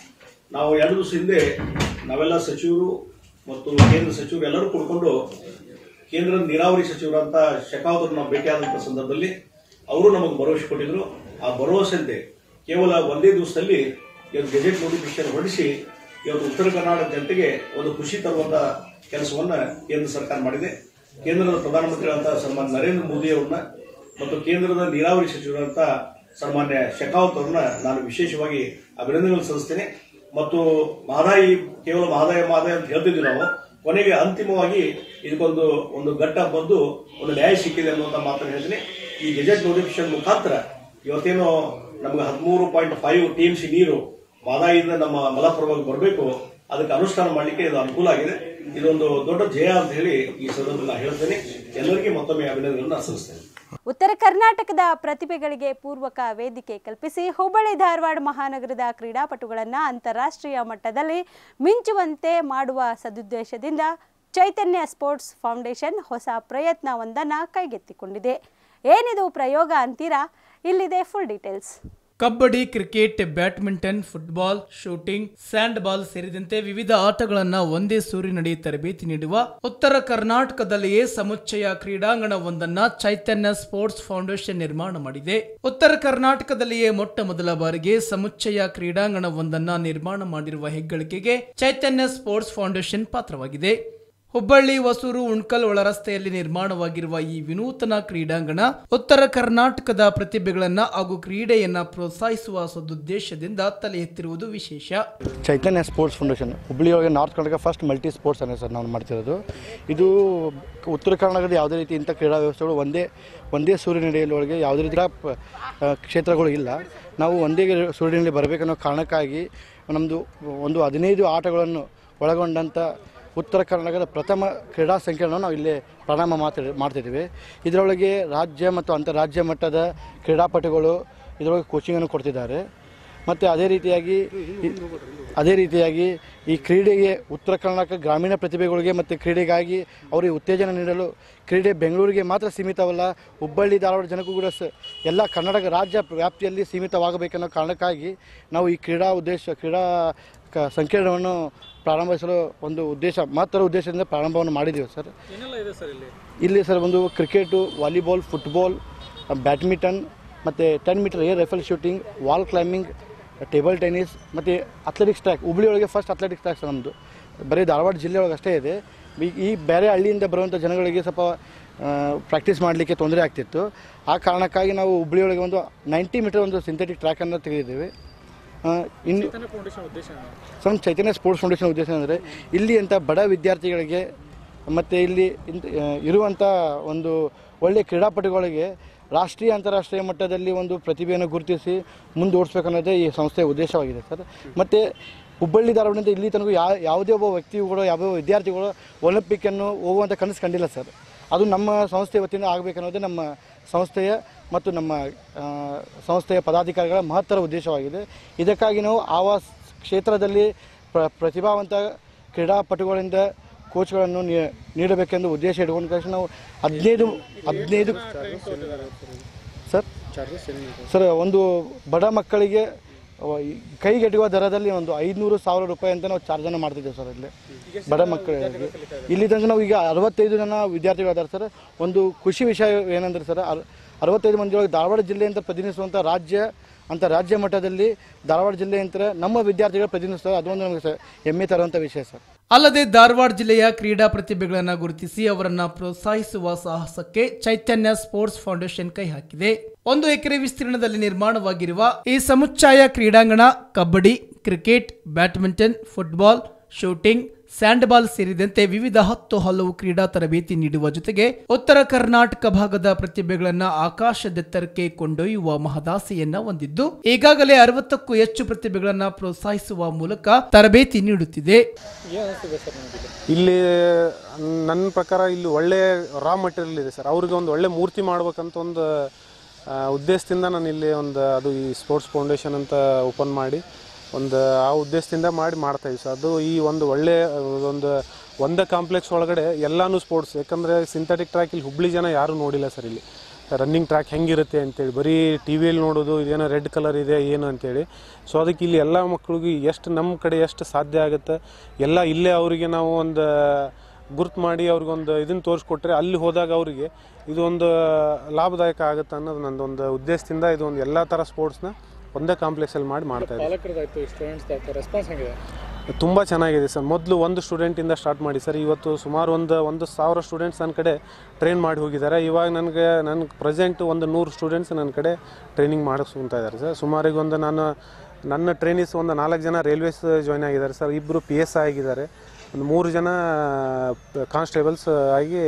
ನಾವು ಎರಡು ದಿವಸ ಹಿಂದೆ ನಾವೆಲ್ಲ ಸಚಿವರು ಮತ್ತು ಕೇಂದ್ರ ಸಚಿವರು ಎಲ್ಲರೂ ಕೂಡ್ಕೊಂಡು ಕೇಂದ್ರದ ನೀರಾವರಿ ಸಚಿವರಂತ ಶೆಖಾವತ್ ನಾವು ಭೇಟಿಯಾದಂಥ ಸಂದರ್ಭದಲ್ಲಿ ಅವರು ನಮಗೆ ಭರವಸೆ ಕೊಟ್ಟಿದ್ರು ಆ ಭರವಸೆಯಂತೆ ಕೇವಲ ಒಂದೇ ದಿವಸದಲ್ಲಿ ಇವತ್ತು ಗೆಜೆಟ್ ನೋಟಿಫಿಕೇಶನ್ ಹೊರಡಿಸಿ ಇವತ್ತು ಉತ್ತರ ಕರ್ನಾಟಕ ಜನತೆಗೆ ಒಂದು ಖುಷಿ ತರುವಂತ ಕೆಲಸವನ್ನ ಕೇಂದ್ರ ಸರ್ಕಾರ ಮಾಡಿದೆ ಕೇಂದ್ರದ ಪ್ರಧಾನಮಂತ್ರಿಗಳಂತ ಸನ್ಮಾನ್ಯ ನರೇಂದ್ರ ಮೋದಿ ಅವ್ರನ್ನ ಮತ್ತು ಕೇಂದ್ರದ ನೀರಾವರಿ ಸಚಿವರಂತ ಸನ್ಮಾನ್ಯ ಶೆಖಾವತ್ ಅವ್ರನ್ನ ನಾನು ವಿಶೇಷವಾಗಿ ಅಭಿನಂದನೆಗಳು ಸಲ್ಲಿಸ್ತೇನೆ ಮತ್ತು ಮಹದಾಯಿ ಕೇವಲ ಮಹದಾಯಿ ಮಹದಾಯಿ ಅಂತ ಹೇಳ್ತಿದ್ವಿ ನಾವು ಕೊನೆಗೆ ಅಂತಿಮವಾಗಿ ಇದಕ್ಕೊಂದು ಒಂದು ಘಟ್ಟ ಬಂದು ಒಂದು ನ್ಯಾಯ ಸಿಕ್ಕಿದೆ ಅನ್ನುವಂತ ಮಾತನ್ನು ಹೇಳ್ತೀನಿ ಈ ಗೆಜೆಟ್ ನೋಟಿಫಿಕೇಶನ್ ಮುಖಾಂತರ ಇವತ್ತೇನು ನಮ್ಗೆ ಹದಿಮೂರು point five T M C ನೀರು ಮಹದಾಯಿಯಿಂದ ನಮ್ಮ ಮಲಪ್ರಭಾಗ ಬರಬೇಕು ಅದಕ್ಕೆ ಅನುಷ್ಠಾನ ಮಾಡಲಿಕ್ಕೆ ಇದು ಅನುಕೂಲ ಆಗಿದೆ ಇದೊಂದು ದೊಡ್ಡ ಜಯ ಅಂತ ಹೇಳಿ ಈ ಸಂದರ್ಭದಲ್ಲಿ ನಾನು ಹೇಳ್ತೇನೆ ಎಲ್ಲರಿಗೂ ಮತ್ತೊಮ್ಮೆ ಅಭಿನಂದನೆಗಳನ್ನು ಸಲ್ಲಿಸ್ತೇನೆ ಉತ್ತರ ಕರ್ನಾಟಕದ ಪ್ರತಿಭೆಗಳಿಗೆ ಪೂರ್ವಕ ವೇದಿಕೆ ಕಲ್ಪಿಸಿ ಹುಬ್ಬಳ್ಳಿ ಧಾರವಾಡ ಮಹಾನಗರದ ಕ್ರೀಡಾಪಟುಗಳನ್ನು ಅಂತಾರಾಷ್ಟ್ರೀಯ ಮಟ್ಟದಲ್ಲಿ ಮಿಂಚುವಂತೆ ಮಾಡುವ ಸದುದ್ದೇಶದಿಂದ ಚೈತನ್ಯ ಸ್ಪೋರ್ಟ್ಸ್ ಫೌಂಡೇಶನ್ ಹೊಸ ಪ್ರಯತ್ನವೊಂದನ್ನು ಕೈಗೆತ್ತಿಕೊಂಡಿದೆ ಏನಿದು ಪ್ರಯೋಗ ಅಂತೀರಾ ಇಲ್ಲಿದೆ full details kabaddi cricket badminton football shooting sand ball ಸೇರಿದಂತೆ ವಿವಿಧ ಆಟಗಳನ್ನ ಒಂದೇ ಸೂರಿನಡಿ ತರಬೇತಿ ನೀಡುವ ಉತ್ತರ ಕರ್ನಾಟಕದಲ್ಲಿಯೇ ಸಮುಚ್ಚಯ ಕ್ರೀಡಾಂಗಣವೊಂದನ್ನ ಚೈತನ್ಯ ಸ್ಪೋರ್ಟ್ಸ್ ಫೌಂಡೇಶನ್ ನಿರ್ಮಾಣ ಮಾಡಿದೆ ಉತ್ತರ ಕರ್ನಾಟಕದಲ್ಲಿಯೇ ಮೊಟ್ಟ ಮೊದಲ ಬಾರಿಗೆ ಸಮುಚ್ಚಯ ಕ್ರೀಡಾಂಗಣವೊಂದನ್ನ ನಿರ್ಮಾಣ ಮಾಡಿರುವ ಹೆಗ್ಗಳಿಕೆಗೆ ಚೈತನ್ಯ ಸ್ಪೋರ್ಟ್ಸ್ ಫೌಂಡೇಶನ್ ಪಾತ್ರವಾಗಿದೆ ಹುಬ್ಬಳ್ಳಿ ಹೊಸೂರು ಉಣ್ಕಲ್ ಒಳರಸ್ತೆಯಲ್ಲಿ ನಿರ್ಮಾಣವಾಗಿರುವ ಈ ವಿನೂತನ ಕ್ರೀಡಾಂಗಣ ಉತ್ತರ ಕರ್ನಾಟಕದ ಪ್ರತಿಭೆಗಳನ್ನ ಹಾಗೂ ಕ್ರೀಡೆಯನ್ನ ಪ್ರೋತ್ಸಾಹಿಸುವ ಸದುದ್ದೇಶದಿಂದ ತಲೆ ಎತ್ತಿರುವುದು ವಿಶೇಷ ಚೈತನ್ಯ ಸ್ಪೋರ್ಟ್ಸ್ ಫೌಂಡೇಶನ್ ಹುಬ್ಬಳ್ಳಿಯೊಳಗೆ north Karnataka first multi sports ಅನ್ನೋ ಸರ್ ನಾವು ಮಾಡ್ತಿರೋದು ಇದು ಉತ್ತರ ಕರ್ನಾಟಕದ ಯಾವುದೇ ರೀತಿ ಇಂಥ ಕ್ರೀಡಾ ವ್ಯವಸ್ಥೆಗಳು ಒಂದೇ ಒಂದೇ ಸೂರ್ಯನಡಿಯಲ್ಲಿ ಒಳಗೆ ಯಾವುದೇ ರೀತಿಯ ಪ- ಆ, ಕ್ಷೇತ್ರಗಳು ಇಲ್ಲ ನಾವು ಒಂದೇ ಸೂರ್ಯನಲ್ಲಿ ಬರಬೇಕನ್ನೋ ಕಾರಣಕ್ಕಾಗಿ ನಮ್ಮದು ಒಂದು ಹದಿನೈದು ಆಟಗಳನ್ನು ಒಳಗೊಂಡಂಥ ಉತ್ತರ ಕರ್ನಾಟಕದ ಪ್ರಥಮ ಕ್ರೀಡಾ ಸಂಕೀರ್ಣ ನಾವು ಇಲ್ಲಿ ಪ್ರಾರಂಭ ಮಾತಾಡಿ ಮಾಡ್ತಿದ್ದೀವಿ ಇದರೊಳಗೆ ರಾಜ್ಯ ಮತ್ತು ಅಂತಾರಾಜ್ಯ ಮಟ್ಟದ ಕ್ರೀಡಾಪಟುಗಳು ಇದರೊಳಗೆ ಕೋಚಿಂಗನ್ನು ಕೊಡ್ತಿದ್ದಾರೆ ಮತ್ತು ಅದೇ ರೀತಿಯಾಗಿ ಈ- ಅದೇ ರೀತಿಯಾಗಿ ಈ ಕ್ರೀಡೆಗೆ ಉತ್ತರ ಕರ್ನಾಟಕ ಗ್ರಾಮೀಣ ಪ್ರತಿಭೆಗಳಿಗೆ ಮತ್ತು ಕ್ರೀಡೆಗಾಗಿ ಅವರಿಗೆ ಉತ್ತೇಜನ ನೀಡಲು ಕ್ರೀಡೆ ಬೆಂಗಳೂರಿಗೆ ಮಾತ್ರ ಸೀಮಿತವಲ್ಲ ಹುಬ್ಬಳ್ಳಿ ಧಾರವಾಡ ಜನಕ್ಕೂ ಕೂಡ ಸ ಎಲ್ಲ ಕರ್ನಾಟಕ ರಾಜ್ಯ ವ್ಯಾಪ್ತಿಯಲ್ಲಿ ಸೀಮಿತವಾಗಬೇಕನ್ನೋ ಕಾರಣಕ್ಕಾಗಿ ನಾವು ಈ ಕ್ರೀಡಾ ಉದ್ದೇಶ ಕ್ರೀಡಾ ಕ ಸಂಕೀರ್ಣವನ್ನು ಪ್ರಾರಂಭಿಸಲು ಒಂದು ಉದ್ದೇಶ ಮಹತ್ತರ ಉದ್ದೇಶದಿಂದ ಪ್ರಾರಂಭವನ್ನು ಮಾಡಿದ್ದೀವಿ ಸರ್ ಇಲ್ಲಿ ಸರ್ ಒಂದು ಕ್ರಿಕೆಟು ವಾಲಿಬಾಲ್ ಫುಟ್ಬಾಲ್ ಬ್ಯಾಡ್ಮಿಂಟನ್ ಮತ್ತು ten metre air rifle shooting wall climbing table tennis ಮತ್ತು ಅಥ್ಲೆಟಿಕ್ಸ್ ಟ್ರ್ಯಾಕ್ ಹುಬ್ಳಿ ಒಳಗೆ ಫಸ್ಟ್ ಅಥ್ಲೆಟಿಕ್ಸ್ ಟ್ರ್ಯಾಕ್ ನಮ್ಮದು ಬರೀ ಧಾರವಾಡ ಜಿಲ್ಲೆ ಒಳಗೆ ಅಷ್ಟೇ ಇದೆ ಈ- ಈ ಬೇರೆ ಹಳ್ಳಿಯಿಂದ ಬರುವಂಥ ಜನಗಳಿಗೆ ಸ್ವಲ್ಪ ಪ್ರಾಕ್ಟೀಸ್ ಮಾಡಲಿಕ್ಕೆ ತೊಂದರೆ ಆಗ್ತಿತ್ತು ಆ ಕಾರಣಕ್ಕಾಗಿ ನಾವು ಹುಬ್ಳಿ ಒಳಗೆ ಒಂದು ನೈಂಟಿ ಮೀಟರ್ ಒಂದು ಸಿಂಥೆಟಿಕ್ ಟ್ರ್ಯಾಕನ್ನು ತೆಗೆದಿದ್ದೇವೆ ಆ, ಇನ್ನು ಸಮ್ ಚೈತನ್ಯ ಸ್ಪೋರ್ಟ್ಸ್ ಫೌಂಡೇಶನ್ ಉದ್ದೇಶ ಅಂದರೆ ಇಲ್ಲಿ ಅಂತ ಬಡ ವಿದ್ಯಾರ್ಥಿಗಳಿಗೆ ಮತ್ತು ಇಲ್ಲಿ ಇಂತ ಆ, ಇರುವಂಥ ಒಂದು ಒಳ್ಳೆಯ ಕ್ರೀಡಾಪಟುಗಳಿಗೆ ರಾಷ್ಟ್ರೀಯ ಅಂತಾರಾಷ್ಟ್ರೀಯ ಮಟ್ಟದಲ್ಲಿ ಒಂದು ಪ್ರತಿಭೆಯನ್ನು ಗುರುತಿಸಿ ಮುಂದೂಡಿಸ್ಬೇಕನ್ನೋದೇ ಈ ಸಂಸ್ಥೆಯ ಉದ್ದೇಶವಾಗಿದೆ ಸರ್ ಮತ್ತು ಹುಬ್ಬಳ್ಳಿ ಧಾರವಾಡದಿಂದ ಇಲ್ಲಿ ತನಕ ಯಾ ಯಾವುದೇ ಒಬ್ಬ ವ್ಯಕ್ತಿಗಳು ಯಾವ ವಿದ್ಯಾರ್ಥಿಗಳು ಒಲಿಂಪಿಕ್ಕನ್ನು ಹೋಗುವಂಥ ಕನಸು ಕಂಡಿಲ್ಲ ಸರ್ ಅದು ನಮ್ಮ ಸಂಸ್ಥೆ ವತಿಯಿಂದ ಆಗಬೇಕನ್ನೋದೇ ನಮ್ಮ ಸಂಸ್ಥೆಯ ಮತ್ತು ನಮ್ಮ ಆ, ಸಂಸ್ಥೆಯ ಪದಾಧಿಕಾರಿಗಳ ಮಹತ್ತರ ಉದ್ದೇಶವಾಗಿದೆ ಇದಕ್ಕಾಗಿ ನಾವು ಆವಾ ಕ್ಷೇತ್ರದಲ್ಲಿ ಪ್ರ ಪ್ರತಿಭಾವಂತ ಕ್ರೀಡಾಪಟುಗಳಿಂದ ಕೋಚ್ಗಳನ್ನು ನೀ- ನೀಡಬೇಕೆಂದು ಉದ್ದೇಶ ಇಟ್ಕೊಂಡು ತಕ್ಷಣ ನಾವು ಹದಿನೈದು ಹದಿನೈದು ಸರ್ ಸರ್ ಒಂದು ಬಡ ಮಕ್ಕಳಿಗೆ ಅವ ಈ ಕೈಗೆಟುಕುವ ದರದಲ್ಲಿ ಒಂದು ಐದುನೂರು ಸಾವಿರ ರೂಪಾಯಿ ಅಂತ ನಾವು ಚಾರ್ಜನ್ನು ಮಾಡ್ತಿದ್ದೇವೆ ಸರ್ ಇಲ್ಲಿ ಬಡ ಮಕ್ಕಳಿಗೆ ಇಲ್ಲಿ ತನಕ ನಾವು ಈಗ ಅರವತ್ತೈದು ಜನ ವಿದ್ಯಾರ್ಥಿಗಳು ಅದಾರೆ ಸರ್ ಒಂದು ಖುಷಿ ವಿಷಯ ಏನಂದ್ರೆ ಸರ್ ಅರ್ ಅರವತ್ತೈದು ಮಂದಿ ಒಳಗೆ ಧಾರವಾಡ ಜಿಲ್ಲೆಯಿಂದ ಪ್ರತಿನಿಧಿಸುವಂಥ ರಾಜ್ಯ ಅಂತ ರಾಜ್ಯ ಮಟ್ಟದಲ್ಲಿ ಧಾರವಾಡ ಜಿಲ್ಲೆ ಅಂತ ನಮ್ಮ ವಿದ್ಯಾರ್ಥಿಗಳು ಪ್ರತಿನಿಧಿಸ್ತಾರೆ ಅದೊಂದು ನಮಗೆ ಸರ್ ಹೆಮ್ಮೆ ತರುವಂಥ ವಿಷಯ ಸರ್ ಅಲ್ಲದೆ ಧಾರವಾಡ ಜಿಲ್ಲೆಯ ಕ್ರೀಡಾ ಪ್ರತಿಭೆಗಳನ್ನು ಗುರುತಿಸಿ ಅವರನ್ನ ಪ್ರೋತ್ಸಾಹಿಸುವ ಸಾಹಸಕ್ಕೆ ಚೈತನ್ಯ ಸ್ಪೋರ್ಟ್ಸ್ ಫೌಂಡೇಶನ್ ಕೈ ಹಾಕಿದೆ ಒಂದು ಎಕರೆ ವಿಸ್ತೀರ್ಣದಲ್ಲಿ ನಿರ್ಮಾಣವಾಗಿರುವ ಈ ಸಮುಚ್ಛಾಯ ಕ್ರೀಡಾಂಗಣ kabaddi cricket badminton football shooting sand ball ಸೇರಿದಂತೆ ವಿವಿಧ ಹತ್ತು ಹಲವು ಕ್ರೀಡಾ ತರಬೇತಿ ನೀಡುವ ಜೊತೆಗೆ ಉತ್ತರ ಕರ್ನಾಟಕ ಭಾಗದ ಪ್ರತಿಭೆಗಳನ್ನ ಆಕಾಶದೆತ್ತರಕ್ಕೆ ಕೊಂಡೊಯ್ಯುವ ಮಹದಾಸೆಯನ್ನ ಹೊಂದಿದ್ದು ಈಗಾಗಲೇ ಅರವತ್ತಕ್ಕೂ ಹೆಚ್ಚು ಪ್ರತಿಭೆಗಳನ್ನ ಪ್ರೋತ್ಸಾಹಿಸುವ ಮೂಲಕ ತರಬೇತಿ ನೀಡುತ್ತಿದೆ ಇಲ್ಲಿ ನನ್ನ ಪ್ರಕಾರ ಇಲ್ಲಿ ಒಳ್ಳೆ ರಾ ಮಟೀರಿಯಲ್ ಇದೆ ಸರ್ ಅವ್ರಿಗೆ ಒಂದು ಒಳ್ಳೆ ಮೂರ್ತಿ ಮಾಡ್ಬೇಕಂತ ಒಂದು ಆ, ಉದ್ದೇಶದಿಂದ ನಾನು ಇಲ್ಲಿ ಒಂದು ಅದು ಈ ಸ್ಪೋರ್ಟ್ಸ್ ಫೌಂಡೇಶನ್ ಅಂತ ಓಪನ್ ಮಾಡಿ ಒಂದು ಆ ಉದ್ದೇಶದಿಂದ ಮಾಡಿ ಮಾಡ್ತಾ ಇದ್ದೀವಿ ಸರ್ ಅದು ಈ ಒಂದು ಒಳ್ಳೆ ಒಂದು ಒಂದೇ ಕಾಂಪ್ಲೆಕ್ಸ್ ಒಳಗಡೆ ಎಲ್ಲಾನು ಸ್ಪೋರ್ಟ್ಸ್ ಯಾಕಂದರೆ ಸಿಂಥೆಟಿಕ್ ಟ್ರ್ಯಾಕ್ ಇಲ್ಲಿ ಹುಬ್ಳಿ ಜನ ಯಾರೂ ನೋಡಿಲ್ಲ ಸರ್ ಇಲ್ಲಿ ರನ್ನಿಂಗ್ ಟ್ರ್ಯಾಕ್ ಹೆಂಗಿರುತ್ತೆ ಅಂತೇಳಿ ಬರೀ ಟಿ ವಿಯಲ್ಲಿ ನೋಡೋದು ಇದೇನೋ ರೆಡ್ ಕಲರ್ ಇದೆ ಏನು ಅಂತೇಳಿ ಸೊ ಅದಕ್ಕೆ ಇಲ್ಲಿ ಎಲ್ಲ ಮಕ್ಕಳಿಗೂ ಎಷ್ಟು ನಮ್ಮ ಕಡೆ ಎಷ್ಟು ಸಾಧ್ಯ ಆಗುತ್ತೆ ಎಲ್ಲ ಇಲ್ಲೇ ಅವರಿಗೆ ನಾವು ಒಂದು ಗುರ್ತು ಮಾಡಿ ಅವ್ರಿಗೊಂದು ಇದನ್ನು ತೋರಿಸ್ಕೊಟ್ರೆ ಅಲ್ಲಿ ಹೋದಾಗ ಅವರಿಗೆ ಇದೊಂದು ಲಾಭದಾಯಕ ಆಗುತ್ತೆ ಅನ್ನೋದು ನಂದು ಒಂದು ಉದ್ದೇಶದಿಂದ ಇದು ಒಂದು ಎಲ್ಲ ಥರ ಸ್ಪೋರ್ಟ್ಸ್ನ ಒಂದೇ ಕಾಂಪ್ಲೆಕ್ಸಲ್ಲಿ ಮಾಡಿ ಮಾಡ್ತಾ ಇದ್ದೀವಿ ರೆಸ್ಪಾನ್ಸ್ ಹೆಂಗಿದೆ ತುಂಬ ಚೆನ್ನಾಗಿದೆ ಸರ್ ಮೊದಲು ಒಂದು ಸ್ಟೂಡೆಂಟಿಂದ ಸ್ಟಾರ್ಟ್ ಮಾಡಿ ಸರ್ ಇವತ್ತು ಸುಮಾರು ಒಂದು ಒಂದು ಸಾವಿರ ಸ್ಟೂಡೆಂಟ್ಸ್ ನನ್ನ ಕಡೆ ಟ್ರೈನ್ ಮಾಡಿ ಹೋಗಿದ್ದಾರೆ ಇವಾಗ ನನಗೆ ನನಗೆ ಪ್ರೆಸೆಂಟ್ ಒಂದು ನೂರು ಸ್ಟೂಡೆಂಟ್ಸ್ ನನ್ನ ಕಡೆ ಟ್ರೈನಿಂಗ್ ಮಾಡಿಸ್ಕೊಂತ ಇದ್ದಾರೆ ಸರ್ ಸುಮಾರಿಗೆ ಒಂದು ನಾನು ನನ್ನ ಟ್ರೈನೀಸ್ ಒಂದು ನಾಲ್ಕು ಜನ ರೈಲ್ವೇಸ್ ಜಾಯ್ನ್ ಆಗಿದ್ದಾರೆ ಸರ್ ಇಬ್ಬರು ಪಿ ಎಸ್ ಆಗಿದ್ದಾರೆ ಒಂದು ಮೂರು ಜನ ಕಾನ್ಸ್ಟೇಬಲ್ಸ್ ಆಗಿ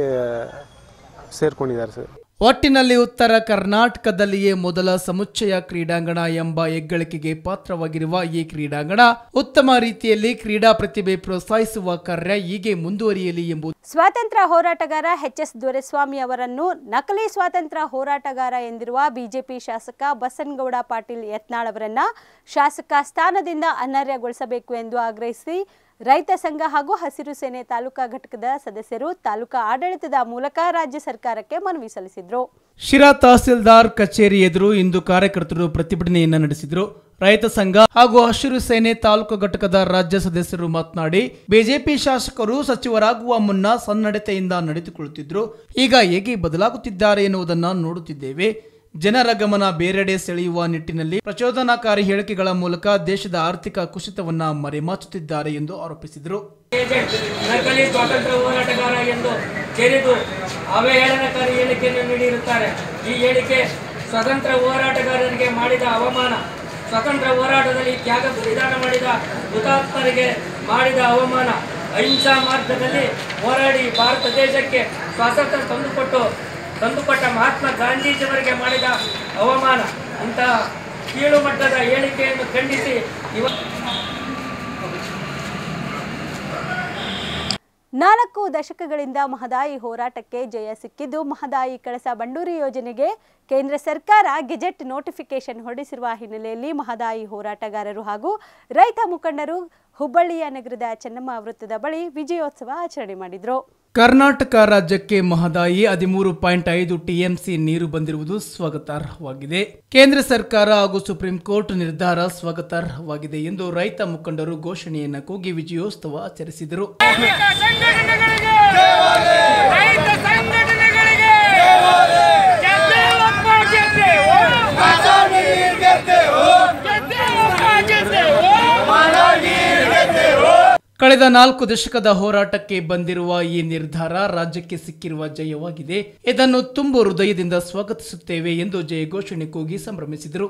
ಸೇರ್ಕೊಂಡಿದ್ದಾರೆ ಸರ್ ಒಟ್ಟಿನಲ್ಲಿ ಉತ್ತರ ಕರ್ನಾಟಕದಲ್ಲಿಯೇ ಮೊದಲ ಸಮುಚ್ಚಯ ಕ್ರೀಡಾಂಗಣ ಎಂಬ ಹೆಗ್ಗಳಿಕೆಗೆ ಪಾತ್ರವಾಗಿರುವ ಈ ಕ್ರೀಡಾಂಗಣ ಉತ್ತಮ ರೀತಿಯಲ್ಲಿ ಕ್ರೀಡಾ ಪ್ರತಿಭೆ ಪ್ರೋತ್ಸಾಹಿಸುವ ಕಾರ್ಯ ಹೀಗೆ ಮುಂದುವರಿಯಲಿ ಎಂಬುದು ಸ್ವಾತಂತ್ರ್ಯ ಹೋರಾಟಗಾರ ಎಚ್ ಎಸ್ ದೊರೆಸ್ವಾಮಿ ಅವರನ್ನು ನಕಲಿ ಸ್ವಾತಂತ್ರ್ಯ ಹೋರಾಟಗಾರ ಎಂದಿರುವ ಬಿಜೆಪಿ ಶಾಸಕ ಬಸನಗೌಡ ಪಾಟೀಲ್ ಯತ್ನಾಳ್ ಅವರನ್ನ ಶಾಸಕ ಸ್ಥಾನದಿಂದ ಅನರ್ಹಗೊಳಿಸಬೇಕು ಎಂದು ಆಗ್ರಹಿಸಿ ರೈತ ಸಂಘ ಹಾಗೂ ಹಸಿರು ಸೇನೆ ತಾಲೂಕಾ ಘಟಕದ ಸದಸ್ಯರು ತಾಲೂಕಾ ಆಡಳಿತದ ಮೂಲಕ ರಾಜ್ಯ ಸರ್ಕಾರಕ್ಕೆ ಮನವಿ ಸಲ್ಲಿಸಿದರು ಶಿರಾ ತಹಸೀಲ್ದಾರ್ ಕಚೇರಿ ಎದುರು ಇಂದು ಕಾರ್ಯಕರ್ತರು ಪ್ರತಿಭಟನೆಯನ್ನ ನಡೆಸಿದರು ರೈತ ಸಂಘ ಹಾಗೂ ಹಸಿರು ಸೇನೆ ತಾಲೂಕು ಘಟಕದ ರಾಜ್ಯ ಸದಸ್ಯರು ಮಾತನಾಡಿ ಬಿಜೆಪಿ ಶಾಸಕರು ಸಚಿವರಾಗುವ ಮುನ್ನ ಸನ್ನಡತೆಯಿಂದ ನಡೆದುಕೊಳ್ಳುತ್ತಿದ್ರು ಈಗ ಹೇಗೆ ಬದಲಾಗುತ್ತಿದ್ದಾರೆ ಎನ್ನುವುದನ್ನು ನೋಡುತ್ತಿದ್ದೇವೆ ಜನರ ಗಮನ ಬೇರೆಡೆ ಸೆಳೆಯುವ ನಿಟ್ಟಿನಲ್ಲಿ ಪ್ರಚೋದನಾಕಾರಿ ಹೇಳಿಕೆಗಳ ಮೂಲಕ ದೇಶದ ಆರ್ಥಿಕ ಕುಸಿತವನ್ನ ಮರೆಮಾಚುತ್ತಿದ್ದಾರೆ ಎಂದು ಆರೋಪಿಸಿದರು ಏಜೆಂಟ್ ನಕಲಿ ಸ್ವಾತಂತ್ರ್ಯ ಹೋರಾಟಗಾರ ಎಂದು ಜರಿದು ಅವಹೇಳನಕಾರಿ ಹೇಳಿಕೆಯನ್ನು ನೀಡಿರುತ್ತಾರೆ ಈ ಹೇಳಿಕೆ ಸ್ವತಂತ್ರ ಹೋರಾಟಗಾರರಿಗೆ ಮಾಡಿದ ಅವಮಾನ ಸ್ವತಂತ್ರ ಹೋರಾಟದಲ್ಲಿ ತ್ಯಾಗ ಬಲಿದಾನ ಮಾಡಿದ ಹುತಾತ್ಮರಿಗೆ ಮಾಡಿದ ಅವಮಾನ ಅಹಿಂಸಾ ಮಾರ್ಗದಲ್ಲಿ ಹೋರಾಡಿ ಭಾರತ ದೇಶಕ್ಕೆ ಸ್ವಾತಂತ್ರ್ಯ ತಂದುಕೊಟ್ಟು ತಂದುಕೊಟ್ಟ ಮಹಾತ್ಮ ಗಾಂಧೀಜಿಯವರಿಗೆ ಮಾಡಿದ ಅವಮಾನ ಇಂತಹ ಕೀಳು ಮಟ್ಟದ ಹೇಳಿಕೆಯನ್ನು ಖಂಡಿಸಿ ಇವತ್ತು ನಾಲ್ಕು ದಶಕಗಳಿಂದ ಮಹದಾಯಿ ಹೋರಾಟಕ್ಕೆ ಜಯ ಸಿಕ್ಕಿದ್ದು ಮಹದಾಯಿ ಕಳಸ ಬಂಡೂರಿ ಯೋಜನೆಗೆ ಕೇಂದ್ರ ಸರ್ಕಾರ ಗೆಜೆಟ್ ನೋಟಿಫಿಕೇಶನ್ ಹೊರಡಿಸಿರುವ ಹಿನ್ನೆಲೆಯಲ್ಲಿ ಮಹದಾಯಿ ಹೋರಾಟಗಾರರು ಹಾಗೂ ರೈತ ಮುಖಂಡರು ಹುಬ್ಬಳ್ಳಿಯ ನಗರದ ಚೆನ್ನಮ್ಮ ವೃತ್ತದ ಬಳಿ ವಿಜಯೋತ್ಸವ ಆಚರಣೆ ಮಾಡಿದರು ಕರ್ನಾಟಕ ರಾಜ್ಯಕ್ಕೆ ಮಹದಾಯಿ ಹದಿಮೂರು ಪಾಯಿಂಟ್ ಐದು ಟಿಎಂಸಿ ನೀರು ಬಂದಿರುವುದು ಸ್ವಾಗತಾರ್ಹವಾಗಿದೆ ಕೇಂದ್ರ ಸರ್ಕಾರ ಹಾಗೂ ಸುಪ್ರೀಂ ಕೋರ್ಟ್ ನಿರ್ಧಾರ ಸ್ವಾಗತಾರ್ಹವಾಗಿದೆ ಎಂದು ರೈತ ಮುಖಂಡರು ಘೋಷಣೆಯನ್ನ ಕೂಗಿ ವಿಜಯೋತ್ಸವ ಆಚರಿಸಿದರು ಕಳೆದ ನಾಲ್ಕು ದಶಕದ ಹೋರಾಟಕ್ಕೆ ಬಂದಿರುವ ಈ ನಿರ್ಧಾರ ರಾಜ್ಯಕ್ಕೆ ಸಿಕ್ಕಿರುವ ಜಯವಾಗಿದೆ ಇದನ್ನು ತುಂಬು ಹೃದಯದಿಂದ ಸ್ವಾಗತಿಸುತ್ತೇವೆ ಎಂದು ಜಯ ಘೋಷಣೆ ಕೂಗಿ ಸಂಭ್ರಮಿಸಿದರು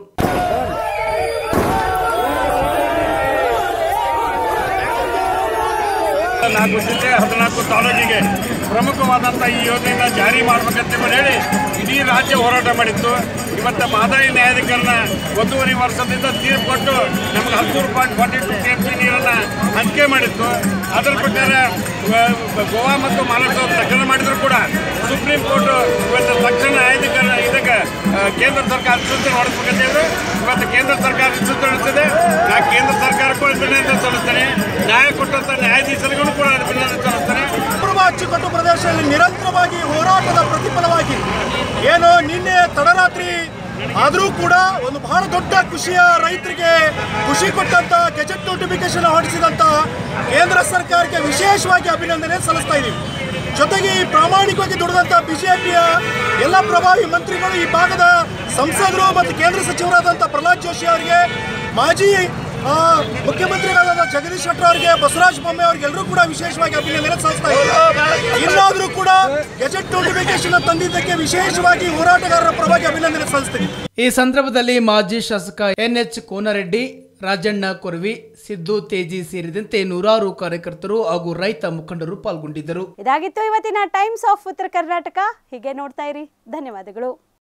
ನಾಲ್ಕು ಜಿಲ್ಲೆ ಹದಿನಾಲ್ಕು ತಾಲೂಕಿಗೆ ಪ್ರಮುಖವಾದಂಥ ಈ ಯೋಜನೆಯನ್ನು ಜಾರಿ ಮಾಡಬೇಕಂತ ಹೇಳಿ ಇಡೀ ರಾಜ್ಯ ಹೋರಾಟ ಮಾಡಿತ್ತು ಇವತ್ತು ಮಹದಾಯಿ ನ್ಯಾಯಾಧಿಕರಣ ಒಂದೂವರೆ ವರ್ಷದಿಂದ ತೀರ್ಪು ಕೊಟ್ಟು ನಮಗೆ ಹದಿಮೂರು point forty two T M C ನೀರನ್ನು ಹಂಚಿಕೆ ಮಾಡಿತ್ತು ಅದರ ಪ್ರಕಾರ ಆ, ಗೋವಾ ಮತ್ತು ಮಹಾರಾಷ್ಟ್ರ ಪ್ರಕರಣ ಮಾಡಿದ್ರು ಕೂಡ ಸುಪ್ರೀಂ ಕೋರ್ಟ್ ಇವತ್ತು ತಕ್ಷಣ ನ್ಯಾಯಾಧಿಕರಣ ಇದಕ್ಕೆ ಆ, ಕೇಂದ್ರ ಸರ್ಕಾರ ಸೂಚನೆ ಹೊರಡಿಸ್ಬೇಕಂತ ಹೇಳಿದ್ರು ಇವತ್ತು ಕೇಂದ್ರ ಸರ್ಕಾರ ಸೂಚನೆ ಹೊರಡಿಸಿದೆ ನಾ ಕೇಂದ್ರ ಸರ್ಕಾರಕ್ಕೂ ಅಭಿನಂದನೆ ಸಲ್ಲಿಸ್ತೇನೆ ನ್ಯಾಯ ಕೊಟ್ಟಂತ ನ್ಯಾಯಾಧೀಶರಿಗೂ ಕೂಡ ಅಭಿನಂದನೆ ಸಲ್ಲಿಸ್ತೇನೆ ಪೂರ್ವ ಅಚ್ಚುಕಟ್ಟು ಪ್ರದೇಶದಲ್ಲಿ ನಿರಂತರವಾಗಿ ಹೋರಾಟದ ಪ್ರತಿಫಲವಾಗಿ ಏನು ನಿನ್ನೆ ತಡರಾತ್ರಿ ಆದರೂ ಕೂಡ ಒಂದು ಬಹಳ ದೊಡ್ಡ ಖುಷಿಯ ರೈತರಿಗೆ ಖುಷಿ ಕೊಟ್ಟಂತ ಗೆಜೆಟ್ ನೋಟಿಫಿಕೇಶನ್ ಹೊರಡಿಸಿದಂತ ಕೇಂದ್ರ ಸರ್ಕಾರಕ್ಕೆ ವಿಶೇಷವಾಗಿ ಅಭಿನಂದನೆ ಸಲ್ಲಿಸ್ತಾ ಇದ್ದೀವಿ ಜೊತೆಗೆ ಈ ಪ್ರಾಮಾಣಿಕವಾಗಿ ದುಡಿದಂತ ಬಿಜೆಪಿಯ ಎಲ್ಲ ಪ್ರಭಾವಿ ಮಂತ್ರಿಗಳು ಈ ಭಾಗದ ಸಂಸದರು ಮತ್ತು ಕೇಂದ್ರ ಸಚಿವರಾದಂಥ ಪ್ರಹ್ಲಾದ್ ಜೋಶಿ ಅವರಿಗೆ ಮಾಜಿ ಆ, ಮುಖ್ಯಮಂತ್ರಿಗಳಾದ ಜಗದೀಶ್ ಜಗದೀಶ್ ಶೆಟ್ಟರ್ ಅವರಿಗೆ ಬಸವರಾಜ ಬೊಮ್ಮೆ ಅವ್ರಿಗೆ ಎಲ್ಲರೂ ಕೂಡ ವಿಶೇಷವಾಗಿ ಅಭಿನಂದನೆ ಸಲ್ಲಿಸ್ತಾ ಇದ್ದಾರೆ ಇನ್ನಾದರೂ ಕೂಡ ಗೆಜೆಟ್ ನೋಟಿಫಿಕೇಶನ್ ತಂದಿದ್ದಕ್ಕೆ ವಿಶೇಷವಾಗಿ ಹೋರಾಟಗಾರರ ಪರವಾಗಿ ಅಭಿನಂದನೆ ಸಲ್ಲಿಸ್ತೀನಿ ಈ ಸಂದರ್ಭದಲ್ಲಿ ಮಾಜಿ ಶಾಸಕ ಎನ್ ಎಚ್ ಕೋನರೆಡ್ಡಿ ರಾಜಣ್ಣ ಕೊರವಿ ಸಿದ್ದು ತೇಜಿ ಸೇರಿದಂತೆ ನೂರಾರು ಕಾರ್ಯಕರ್ತರು ಹಾಗೂ ರೈತ ಮುಖಂಡರು ಪಾಲ್ಗೊಂಡಿದ್ದರು ಇದಾಗಿತ್ತು ಇವತ್ತಿನ ಟೈಮ್ಸ್ ಆಫ್ ಉತ್ತರ ಕರ್ನಾಟಕ ಹೀಗೆ ನೋಡ್ತಾ ಇರಿ ಧನ್ಯವಾದಗಳು